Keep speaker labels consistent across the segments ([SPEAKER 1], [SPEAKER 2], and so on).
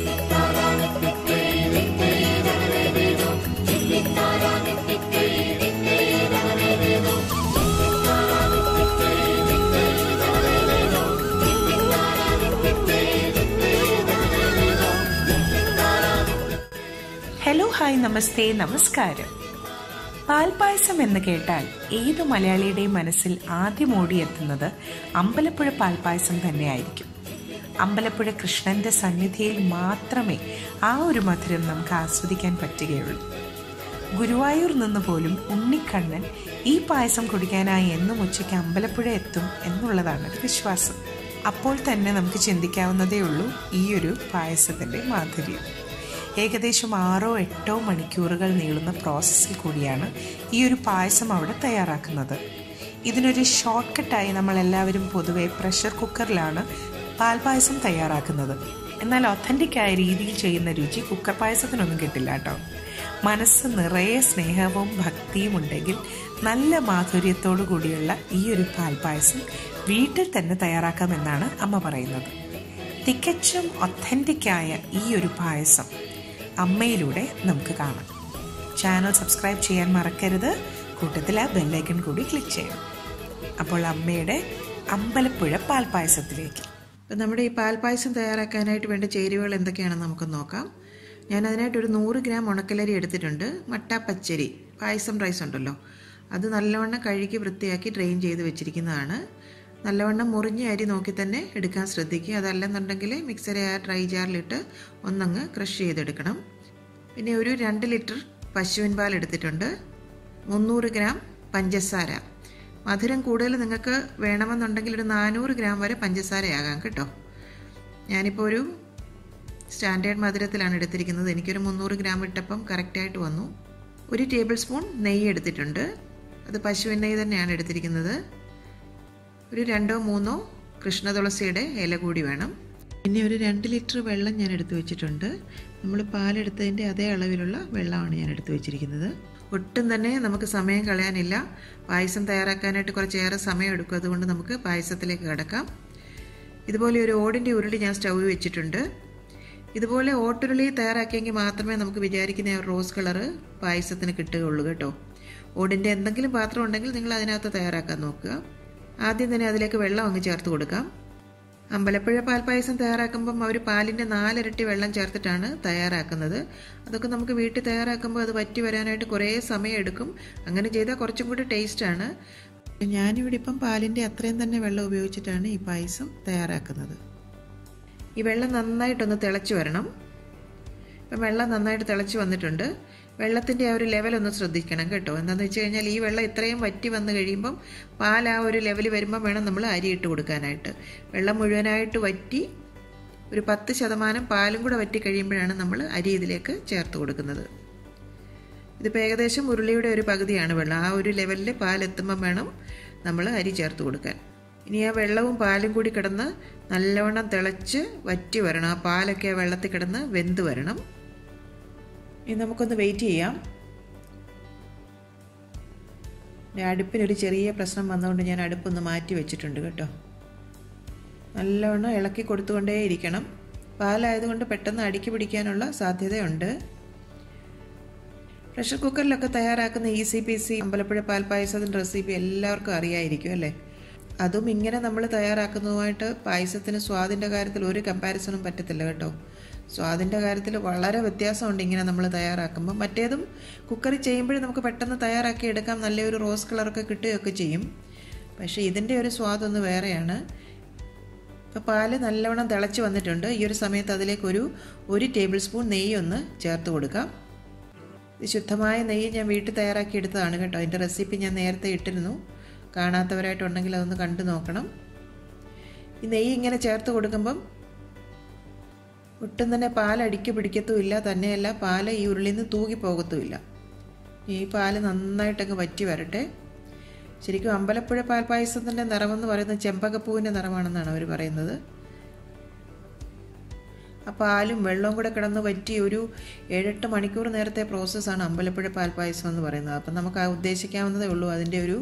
[SPEAKER 1] hello hi നമസ്തേ നമസ്കാരം പാൽപായസം എന്ന് കേട്ടാൽ ഏത് മലയാളിയുടെയും മനസ്സിൽ ആദ്യം ഓടിയെത്തുന്നത് അമ്പലപ്പുഴ പാൽപായസം തന്നെയായിരിക്കും അമ്പലപ്പുഴ കൃഷ്ണന്റെ സന്നിധിയിൽ മാത്രമേ ആ ഒരു മധുരം നമുക്ക് ആസ്വദിക്കാൻ പറ്റുകയുള്ളൂ ഗുരുവായൂർ നിന്ന് പോലും ഉണ്ണിക്കണ്ണൻ ഈ പായസം കുടിക്കാനായി എന്നും ഉച്ചയ്ക്ക് അമ്പലപ്പുഴ എത്തും എന്നുള്ളതാണ് ഒരു വിശ്വാസം അപ്പോൾ തന്നെ നമുക്ക് ചിന്തിക്കാവുന്നതേ ഉള്ളൂ ഈ ഒരു പായസത്തിൻ്റെ മാധുര്യം ഏകദേശം ആറോ എട്ടോ മണിക്കൂറുകൾ നീളുന്ന പ്രോസസ്സിൽ കൂടിയാണ് ഈ ഒരു പായസം അവിടെ തയ്യാറാക്കുന്നത് ഇതിനൊരു ഷോർട്ട് കട്ടായി നമ്മൾ എല്ലാവരും പൊതുവെ പ്രഷർ കുക്കറിലാണ് പാൽപായസം തയ്യാറാക്കുന്നത് എന്നാൽ ഒത്തൻറ്റിക്കായ രീതിയിൽ ചെയ്യുന്ന രുചി കുക്കർ പായസത്തിനൊന്നും കിട്ടില്ല കേട്ടോ മനസ്സ് നിറയെ സ്നേഹവും ഭക്തിയും ഉണ്ടെങ്കിൽ നല്ല മാധുര്യത്തോടു കൂടിയുള്ള ഈ ഒരു പാൽപായസം വീട്ടിൽ തന്നെ തയ്യാറാക്കാമെന്നാണ് അമ്മ പറയുന്നത് തികച്ചും ഒത്തൻറ്റിക്കായ ഈ ഒരു പായസം അമ്മയിലൂടെ നമുക്ക് കാണാം ചാനൽ സബ്സ്ക്രൈബ് ചെയ്യാൻ മറക്കരുത് കൂട്ടത്തിൽ ആ ബെല്ലൈക്കൺ കൂടി ക്ലിക്ക് ചെയ്യണം അപ്പോൾ അമ്മയുടെ അമ്പലപ്പുഴ പാൽപ്പായസത്തിലേക്ക്
[SPEAKER 2] അപ്പം നമ്മുടെ ഈ പാൽപ്പായസം തയ്യാറാക്കാനായിട്ട് വേണ്ട ചേരുവകൾ എന്തൊക്കെയാണെന്ന് നമുക്ക് നോക്കാം ഞാൻ അതിനായിട്ട് ഒരു നൂറ് ഗ്രാം ഉണക്കലരി എടുത്തിട്ടുണ്ട് മട്ട പച്ചരി പായസം റൈസ് ഉണ്ടല്ലോ അത് നല്ലവണ്ണം കഴുകി വൃത്തിയാക്കി ഡ്രെയിൻ ചെയ്ത് വെച്ചിരിക്കുന്നതാണ് നല്ലവണ്ണം മുറിഞ്ഞ അരി നോക്കി തന്നെ എടുക്കാൻ ശ്രദ്ധിക്കുക അതല്ലെന്നുണ്ടെങ്കിൽ മിക്സറി ആ ഡ്രൈ ജാറിലിട്ട് ഒന്നങ്ങ് ക്രഷ് ചെയ്തെടുക്കണം പിന്നെ ഒരു രണ്ട് ലിറ്റർ പശുവിൻ പാൽ എടുത്തിട്ടുണ്ട് മുന്നൂറ് ഗ്രാം പഞ്ചസാര മധുരം കൂടുതൽ നിങ്ങൾക്ക് വേണമെന്നുണ്ടെങ്കിൽ ഒരു നാനൂറ് ഗ്രാം വരെ പഞ്ചസാരയാകാം കേട്ടോ ഞാനിപ്പോൾ ഒരു സ്റ്റാൻഡേർഡ് മധുരത്തിലാണ് എടുത്തിരിക്കുന്നത് എനിക്കൊരു മുന്നൂറ് ഗ്രാം ഇട്ടപ്പം കറക്റ്റായിട്ട് വന്നു ഒരു ടേബിൾ സ്പൂൺ നെയ്യ് എടുത്തിട്ടുണ്ട് അത് പശുവിൻ നെയ്യ് തന്നെയാണ് എടുത്തിരിക്കുന്നത് ഒരു രണ്ടോ മൂന്നോ കൃഷ്ണ തുളസിയുടെ ഇല കൂടി വേണം പിന്നെ ഒരു രണ്ട് ലിറ്റർ വെള്ളം ഞാൻ എടുത്തു വെച്ചിട്ടുണ്ട് നമ്മൾ പാലെടുത്തതിൻ്റെ അതേ അളവിലുള്ള വെള്ളമാണ് ഞാൻ എടുത്തു വെച്ചിരിക്കുന്നത് ഒട്ടും തന്നെ നമുക്ക് സമയം കളയാനില്ല പായസം തയ്യാറാക്കാനായിട്ട് കുറച്ചേറെ സമയം എടുക്കും അതുകൊണ്ട് നമുക്ക് പായസത്തിലേക്ക് കിടക്കാം ഇതുപോലെ ഒരു ഓടിൻ്റെ ഉരുളി ഞാൻ സ്റ്റൗവിൽ വെച്ചിട്ടുണ്ട് ഇതുപോലെ ഓട്ടുരുളി തയ്യാറാക്കിയെങ്കിൽ മാത്രമേ നമുക്ക് വിചാരിക്കുന്ന റോസ് കളറ് പായസത്തിന് കിട്ടുകയുള്ളൂ കേട്ടോ ഓടിൻ്റെ എന്തെങ്കിലും പാത്രം ഉണ്ടെങ്കിൽ നിങ്ങൾ അതിനകത്ത് തയ്യാറാക്കാൻ നോക്കുക ആദ്യം തന്നെ അതിലേക്ക് വെള്ളം അങ്ങ് ചേർത്ത് കൊടുക്കാം അമ്പലപ്പുഴ പാൽപ്പായസം തയ്യാറാക്കുമ്പം അവർ പാലിൻ്റെ നാലിരട്ടി വെള്ളം ചേർത്തിട്ടാണ് തയ്യാറാക്കുന്നത് അതൊക്കെ നമുക്ക് വീട്ടിൽ തയ്യാറാക്കുമ്പോൾ അത് വറ്റി വരാനായിട്ട് കുറേ സമയം എടുക്കും അങ്ങനെ ചെയ്താൽ കുറച്ചും കൂടി ടേസ്റ്റാണ് ഞാനിവിടെ ഇപ്പം പാലിൻ്റെ അത്രയും തന്നെ വെള്ളം ഉപയോഗിച്ചിട്ടാണ് ഈ പായസം തയ്യാറാക്കുന്നത് ഈ വെള്ളം നന്നായിട്ടൊന്ന് തിളച്ച് വരണം ഇപ്പം വെള്ളം നന്നായിട്ട് തിളച്ച് വന്നിട്ടുണ്ട് വെള്ളത്തിൻ്റെ ആ ഒരു ലെവൽ ഒന്ന് ശ്രദ്ധിക്കണം കേട്ടോ എന്താണെന്ന് വെച്ച് കഴിഞ്ഞാൽ ഈ വെള്ളം ഇത്രയും വറ്റി വന്നു കഴിയുമ്പം പാൽ ആ ഒരു ലെവൽ വരുമ്പം വേണം നമ്മൾ അരി ഇട്ട് കൊടുക്കാനായിട്ട് വെള്ളം മുഴുവനായിട്ട് വറ്റി ഒരു പത്ത് ശതമാനം പാലും കൂടെ വറ്റി കഴിയുമ്പോഴാണ് നമ്മൾ അരി ഇതിലേക്ക് ചേർത്ത് കൊടുക്കുന്നത് ഇതിപ്പോൾ ഏകദേശം ഉരുളിയുടെ ഒരു പകുതിയാണ് വെള്ളം ആ ഒരു ലെവലിൽ പാലെത്തുമ്പം വേണം നമ്മൾ അരി ചേർത്ത് കൊടുക്കാൻ ഇനി ആ വെള്ളവും പാലും കൂടി കിടന്ന് നല്ലവണ്ണം തിളച്ച് വറ്റി വരണം ആ പാലൊക്കെ ആ വെള്ളത്തിൽ കിടന്ന് വെന്ത് വരണം ഇനി നമുക്കൊന്ന് വെയിറ്റ് ചെയ്യാം അടുപ്പിനൊരു ചെറിയ പ്രശ്നം വന്നുകൊണ്ട് ഞാൻ അടുപ്പൊന്ന് മാറ്റി വെച്ചിട്ടുണ്ട് കേട്ടോ നല്ലവണ്ണം ഇളക്കി കൊടുത്തുകൊണ്ടേ ഇരിക്കണം പാലായതുകൊണ്ട് പെട്ടെന്ന് അടുക്കി പിടിക്കാനുള്ള സാധ്യതയുണ്ട് പ്രഷർ കുക്കറിലൊക്കെ തയ്യാറാക്കുന്ന ഈ സി പി സി അമ്പലപ്പുഴ പാൽപ്പായസത്തിൻ്റെ റെസിപ്പി എല്ലാവർക്കും അറിയായിരിക്കും അല്ലേ അതും ഇങ്ങനെ നമ്മൾ തയ്യാറാക്കുന്നതുമായിട്ട് പായസത്തിന് സ്വാദിൻ്റെ കാര്യത്തിൽ ഒരു കമ്പാരിസണും പറ്റത്തില്ല കേട്ടോ സ്വാദിൻ്റെ കാര്യത്തിൽ വളരെ വ്യത്യാസമുണ്ട് ഇങ്ങനെ നമ്മൾ തയ്യാറാക്കുമ്പോൾ മറ്റേതും കുക്കറിൽ ചെയ്യുമ്പോഴും നമുക്ക് പെട്ടെന്ന് തയ്യാറാക്കി എടുക്കാം നല്ലൊരു റോസ് കളറൊക്കെ കിട്ടുകയൊക്കെ ചെയ്യും പക്ഷേ ഇതിൻ്റെ ഒരു സ്വാദൊന്ന് വേറെയാണ് ഇപ്പോൾ പാല് നല്ലവണ്ണം തിളച്ച് വന്നിട്ടുണ്ട് ഈ ഒരു സമയത്ത് അതിലേക്ക് ഒരു ഒരു ടേബിൾ സ്പൂൺ നെയ്യ് ഒന്ന് ചേർത്ത് കൊടുക്കാം ഇത് ശുദ്ധമായ നെയ്യ് ഞാൻ വീട്ടിൽ തയ്യാറാക്കി എടുത്തതാണ് കേട്ടോ അതിൻ്റെ റെസിപ്പി ഞാൻ നേരത്തെ ഇട്ടിരുന്നു കാണാത്തവരായിട്ടുണ്ടെങ്കിൽ അതൊന്ന് കണ്ടു നോക്കണം ഈ നെയ്യ് ഇങ്ങനെ ചേർത്ത് കൊടുക്കുമ്പം ഒട്ടും തന്നെ പാൽ അടിക്ക് പിടിക്കത്തുമില്ല തന്നെയല്ല പാൽ ഈ ഉരുളിയിൽ നിന്ന് തൂകി പോകത്തുമില്ല ഈ പാൽ നന്നായിട്ടങ്ങ് വറ്റി വരട്ടെ ശരിക്കും അമ്പലപ്പുഴ പാൽപ്പായസത്തിൻ്റെ നിറമെന്ന് പറയുന്നത് ചെമ്പകപ്പൂവിൻ്റെ നിറമാണെന്നാണ് അവർ പറയുന്നത് ആ പാലും വെള്ളവും കൂടെ കിടന്ന് വറ്റി ഒരു ഏഴെട്ട് മണിക്കൂർ നേരത്തെ പ്രോസസ്സാണ് അമ്പലപ്പുഴ പാൽപ്പായസം എന്ന് പറയുന്നത് അപ്പം നമുക്ക് ആ ഉദ്ദേശിക്കാവുന്നതേ ഉള്ളൂ അതിൻ്റെ ഒരു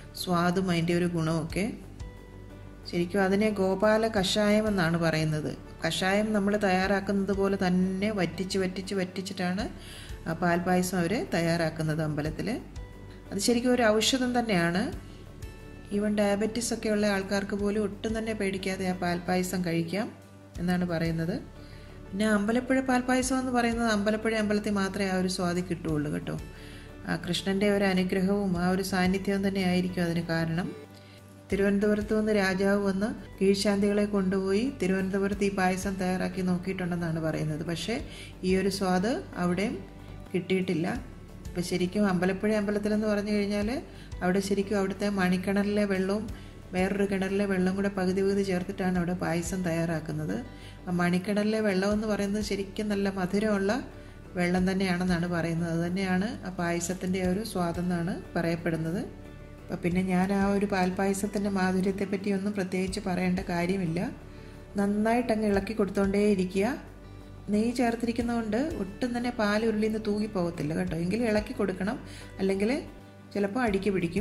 [SPEAKER 2] സ്വാദും അതിൻ്റെ ഒരു ഗുണമൊക്കെ ശരിക്കും അതിനെ ഗോപാല കഷായം എന്നാണ് പറയുന്നത് കഷായം നമ്മൾ തയ്യാറാക്കുന്നത് പോലെ തന്നെ വറ്റിച്ച് വറ്റിച്ച് വറ്റിച്ചിട്ടാണ് ആ പാൽപ്പായസം അവർ തയ്യാറാക്കുന്നത് അമ്പലത്തിൽ അത് ശരിക്കും ഒരു ഔഷധം തന്നെയാണ് ഈവൻ ഡയബറ്റീസ് ഒക്കെ ഉള്ള ആൾക്കാർക്ക് പോലും ഒട്ടും തന്നെ പേടിക്കാതെ ആ പാൽപ്പായസം കഴിക്കാം എന്നാണ് പറയുന്നത് പിന്നെ അമ്പലപ്പുഴ പാൽപ്പായസം എന്ന് പറയുന്നത് അമ്പലപ്പുഴ അമ്പലത്തിൽ മാത്രമേ ആ ഒരു സ്വാദ് കിട്ടുകയുള്ളൂ കേട്ടോ ആ കൃഷ്ണൻ്റെ ഒരു അനുഗ്രഹവും ആ ഒരു സാന്നിധ്യവും തന്നെ ആയിരിക്കും അതിന് കാരണം തിരുവനന്തപുരത്ത് നിന്ന് രാജാവ് വന്ന് കീഴ്ശാന്തികളെ കൊണ്ടുപോയി തിരുവനന്തപുരത്ത് ഈ പായസം തയ്യാറാക്കി നോക്കിയിട്ടുണ്ടെന്നാണ് പറയുന്നത് പക്ഷേ ഈ ഒരു സ്വാദ് അവിടെയും കിട്ടിയിട്ടില്ല ഇപ്പം ശരിക്കും അമ്പലപ്പുഴ അമ്പലത്തിലെന്ന് പറഞ്ഞു കഴിഞ്ഞാൽ അവിടെ ശരിക്കും അവിടുത്തെ മണിക്കിണറിലെ വെള്ളവും വേറൊരു കിണറിലെ വെള്ളം കൂടെ പകുതി പകുതി ചേർത്തിട്ടാണ് അവിടെ പായസം തയ്യാറാക്കുന്നത് ആ മണിക്കിണറിലെ വെള്ളം എന്ന് പറയുന്നത് ശരിക്കും നല്ല മധുരമുള്ള വെള്ളം തന്നെയാണെന്നാണ് പറയുന്നത് അത് തന്നെയാണ് ആ പായസത്തിൻ്റെ ഒരു സ്വാദെന്നാണ് പറയപ്പെടുന്നത് അപ്പം പിന്നെ ഞാൻ ആ ഒരു പാൽപ്പായസത്തിൻ്റെ മാധുര്യത്തെ പറ്റി ഒന്നും പ്രത്യേകിച്ച് പറയേണ്ട കാര്യമില്ല നന്നായിട്ട് അങ്ങ് ഇളക്കി കൊടുത്തോണ്ടേ ഇരിക്കുക നെയ്യ് ചേർത്തിരിക്കുന്നതുകൊണ്ട് ഒട്ടും തന്നെ പാൽ ഉരുളിയിൽ നിന്ന് തൂങ്ങി പോകത്തില്ല കേട്ടോ എങ്കിലും ഇളക്കി കൊടുക്കണം അല്ലെങ്കിൽ ചിലപ്പോൾ അടിക്ക് പിടിക്കും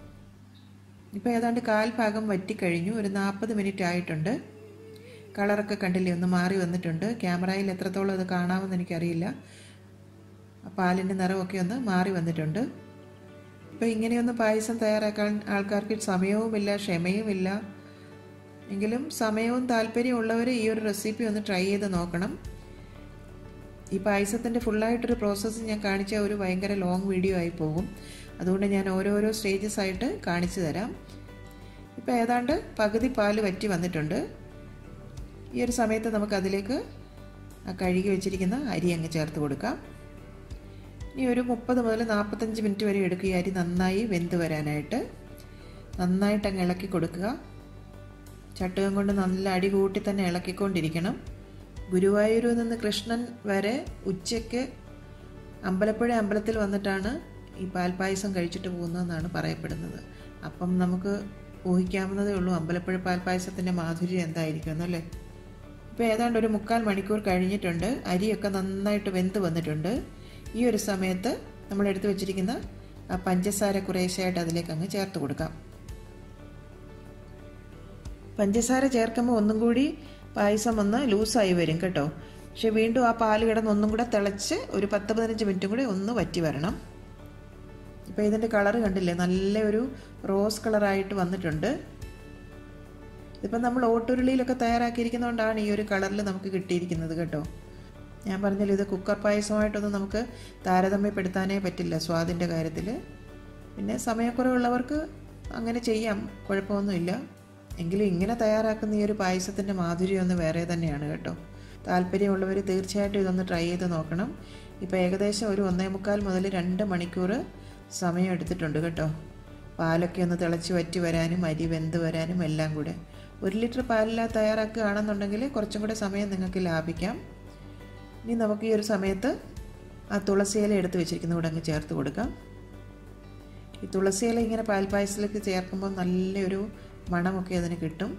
[SPEAKER 2] ഇപ്പോൾ ഏതാണ്ട് കാൽ ഭാഗം വറ്റിക്കഴിഞ്ഞു ഒരു നാൽപ്പത് മിനിറ്റ് ആയിട്ടുണ്ട് കളറൊക്കെ കണ്ടില്ലേ ഒന്ന് മാറി വന്നിട്ടുണ്ട് ക്യാമറയിൽ എത്രത്തോളം അത് കാണാമെന്ന് എനിക്കറിയില്ല പാലിൻ്റെ നിറമൊക്കെ ഒന്ന് മാറി വന്നിട്ടുണ്ട് ഇപ്പോൾ ഇങ്ങനെയൊന്ന് പായസം തയ്യാറാക്കാൻ ആൾക്കാർക്ക് സമയവുമില്ല ക്ഷമയുമില്ല എങ്കിലും സമയവും താല്പര്യവും ഉള്ളവർ ഈ ഒരു റെസിപ്പി ഒന്ന് ട്രൈ ചെയ്ത് നോക്കണം ഈ പായസത്തിൻ്റെ ഫുള്ളായിട്ടൊരു പ്രോസസ്സ് ഞാൻ കാണിച്ച ഒരു ഭയങ്കര ലോങ് വീഡിയോ ആയി പോകും അതുകൊണ്ട് ഞാൻ ഓരോരോ സ്റ്റേജസ് ആയിട്ട് കാണിച്ചു തരാം ഇപ്പോൾ ഏതാണ്ട് പകുതി പാല് വറ്റി വന്നിട്ടുണ്ട് ഈ ഒരു സമയത്ത് നമുക്ക് അതിലേക്ക് ആ കഴുകി വെച്ചിരിക്കുന്ന അരി അങ്ങ് ചേർത്ത് കൊടുക്കാം ഇനി ഒരു മുപ്പത് മുതൽ നാൽപ്പത്തഞ്ച് മിനിറ്റ് വരെ എടുക്കുക ഈ അരി നന്നായി വെന്ത് വരാനായിട്ട് നന്നായിട്ട് അങ്ങ് ഇളക്കി കൊടുക്കുക ചട്ടുകം കൊണ്ട് നല്ല അടി കൂട്ടി തന്നെ ഇളക്കിക്കൊണ്ടിരിക്കണം ഗുരുവായൂരിൽ നിന്ന് കൃഷ്ണൻ വരെ ഉച്ചയ്ക്ക് അമ്പലപ്പുഴ അമ്പലത്തിൽ വന്നിട്ടാണ് ഈ പാൽപ്പായസം കഴിച്ചിട്ട് പോകുന്നതെന്നാണ് പറയപ്പെടുന്നത് അപ്പം നമുക്ക് ഊഹിക്കാവുന്നതേ ഉള്ളൂ അമ്പലപ്പുഴ പാൽപ്പായസത്തിൻ്റെ മാധുര്യം എന്തായിരിക്കും എന്നല്ലേ ഇപ്പോൾ ഏതാണ്ട് ഒരു മുക്കാൽ മണിക്കൂർ കഴിഞ്ഞിട്ടുണ്ട് അരിയൊക്കെ നന്നായിട്ട് വെന്ത് വന്നിട്ടുണ്ട് ഈ ഒരു സമയത്ത് നമ്മൾ എടുത്തു വെച്ചിരിക്കുന്ന ആ പഞ്ചസാര കുറേശ്ശായിട്ട് അതിലേക്ക് അങ്ങ് ചേർത്ത് കൊടുക്കാം പഞ്ചസാര ചേർക്കുമ്പോൾ ഒന്നും കൂടി പായസം ഒന്ന് ലൂസായി വരും കേട്ടോ പക്ഷെ വീണ്ടും ആ പാല് കിടന്ന് ഒന്നും കൂടെ തിളച്ച് ഒരു പത്ത് പതിനഞ്ച് മിനിറ്റും കൂടെ ഒന്ന് വറ്റി വരണം ഇപ്പോൾ ഇതിൻ്റെ കളറ് കണ്ടില്ലേ നല്ല ഒരു റോസ് കളറായിട്ട് വന്നിട്ടുണ്ട് ഇതിപ്പോൾ നമ്മൾ ഓട്ടുരുളിയിലൊക്കെ തയ്യാറാക്കിയിരിക്കുന്നതുകൊണ്ടാണ് ഈ ഒരു കളറിൽ നമുക്ക് കിട്ടിയിരിക്കുന്നത് കേട്ടോ ഞാൻ പറഞ്ഞല്ലോ ഇത് കുക്കർ പായസമായിട്ടൊന്നും നമുക്ക് താരതമ്യപ്പെടുത്താനേ പറ്റില്ല സ്വാദിൻ്റെ കാര്യത്തിൽ പിന്നെ സമയക്കുറവുള്ളവർക്ക് അങ്ങനെ ചെയ്യാം കുഴപ്പമൊന്നുമില്ല എങ്കിലും ഇങ്ങനെ തയ്യാറാക്കുന്ന ഈ ഒരു പായസത്തിൻ്റെ മാധുര്യം ഒന്ന് വേറെ തന്നെയാണ് കേട്ടോ താല്പര്യമുള്ളവർ തീർച്ചയായിട്ടും ഇതൊന്ന് ട്രൈ ചെയ്ത് നോക്കണം ഇപ്പോൾ ഏകദേശം ഒരു ഒന്നേ മുക്കാൽ മുതൽ രണ്ട് മണിക്കൂർ സമയം എടുത്തിട്ടുണ്ട് കേട്ടോ പാലൊക്കെ ഒന്ന് തിളച്ച് വറ്റി വരാനും അരി വെന്ത് വരാനും എല്ലാം കൂടെ ഒരു ലിറ്റർ പാലില തയ്യാറാക്കുകയാണെന്നുണ്ടെങ്കിൽ കുറച്ചും കൂടെ സമയം നിങ്ങൾക്ക് ലാഭിക്കാം ഇനി നമുക്ക് ഈ ഒരു സമയത്ത് ആ തുളസിയില എടുത്ത് വെച്ചിരിക്കുന്ന കൂടെ അങ്ങ് ചേർത്ത് കൊടുക്കാം ഈ തുളസിയില ഇങ്ങനെ പാൽപ്പായസത്തിലേക്ക് ചേർക്കുമ്പോൾ നല്ലൊരു മണമൊക്കെ അതിന് കിട്ടും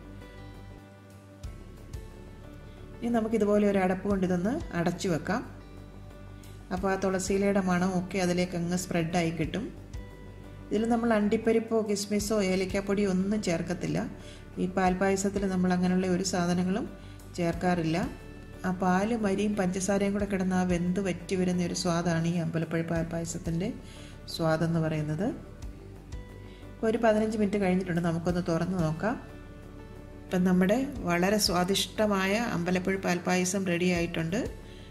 [SPEAKER 2] ഇനി നമുക്കിതുപോലെ ഒരു അടപ്പ് കൊണ്ട് ഇതൊന്ന് അടച്ചു വെക്കാം അപ്പോൾ ആ തുളസിയിലയുടെ മണമൊക്കെ അതിലേക്ക് അങ്ങ് സ്പ്രെഡായി കിട്ടും ഇതിൽ നമ്മൾ അണ്ടിപ്പരിപ്പോ കിസ്മിസോ ഏലക്കാപ്പൊടിയോ ഒന്നും ചേർക്കത്തില്ല ഈ പാൽപ്പായസത്തിൽ നമ്മൾ അങ്ങനെയുള്ള ഒരു സാധനങ്ങളും ചേർക്കാറില്ല ആ പാല് മരിയും പഞ്ചസാരയും കൂടെ കിടന്ന് ആ വെന്ത് വറ്റി വരുന്ന ഒരു സ്വാദാണ് ഈ അമ്പലപ്പുഴ പാൽപ്പായസത്തിൻ്റെ സ്വാദെന്ന് പറയുന്നത് ഇപ്പോൾ ഒരു പതിനഞ്ച് മിനിറ്റ് കഴിഞ്ഞിട്ടുണ്ട് നമുക്കൊന്ന് തുറന്ന് നോക്കാം ഇപ്പം നമ്മുടെ വളരെ സ്വാദിഷ്ടമായ അമ്പലപ്പുഴ പാൽപ്പായസം റെഡി ആയിട്ടുണ്ട്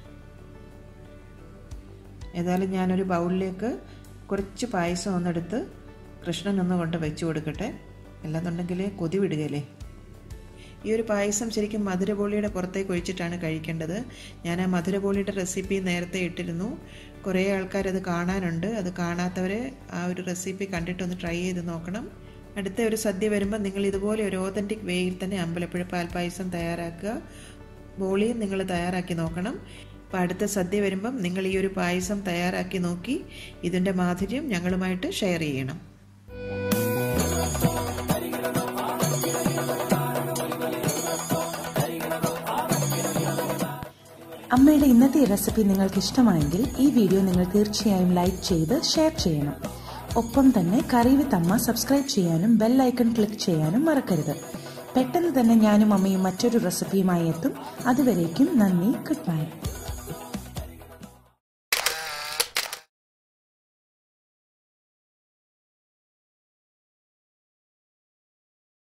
[SPEAKER 2] ഏതായാലും ഞാനൊരു ബൗളിലേക്ക് കുറച്ച് പായസം ഒന്നെടുത്ത് കൃഷ്ണനൊന്ന് കൊണ്ട് വെച്ച് കൊടുക്കട്ടെ അല്ലാന്നുണ്ടെങ്കിൽ കൊതി വിടുകയല്ലേ ഈ ഒരു പായസം ശരിക്കും മധുരബോളിയുടെ പുറത്തേക്ക് ഒഴിച്ചിട്ടാണ് കഴിക്കേണ്ടത് ഞാൻ ആ മധുരബോളിയുടെ റെസിപ്പി നേരത്തെ ഇട്ടിരുന്നു കുറേ ആൾക്കാരത് കാണാനുണ്ട് അത് കാണാത്തവരെ ആ ഒരു റെസിപ്പി കണ്ടിട്ടൊന്ന് ട്രൈ ചെയ്ത് നോക്കണം അടുത്ത ഒരു സദ്യ വരുമ്പോൾ നിങ്ങൾ ഇതുപോലെ ഒരു ഓതൻറ്റിക് വേയിൽ തന്നെ അമ്പലപ്പുഴ പാൽപ്പായസം തയ്യാറാക്കുക ബോളിയും നിങ്ങൾ തയ്യാറാക്കി നോക്കണം അപ്പോൾ അടുത്ത സദ്യ വരുമ്പം നിങ്ങൾ ഈ ഒരു പായസം തയ്യാറാക്കി നോക്കി ഇതിൻ്റെ മാധുര്യം ഞങ്ങളുമായിട്ട് ഷെയർ ചെയ്യണം
[SPEAKER 1] അമ്മയുടെ ഇന്നത്തെ ഈ റെസിപ്പി നിങ്ങൾക്ക് ഇഷ്ടമായെങ്കിൽ ഈ വീഡിയോ നിങ്ങൾ തീർച്ചയായും ലൈക്ക് ചെയ്ത് ഷെയർ ചെയ്യണം ഒപ്പം തന്നെ കറി വിത്ത് അമ്മ സബ്സ്ക്രൈബ് ചെയ്യാനും ബെൽ ഐക്കൺ ക്ലിക്ക് ചെയ്യാനും മറക്കരുത് പെട്ടെന്ന് തന്നെ ഞാനും അമ്മയും മറ്റൊരു റെസിപ്പിയുമായി എത്തും അതുവരേക്കും നന്ദി ഗുഡ് ബൈ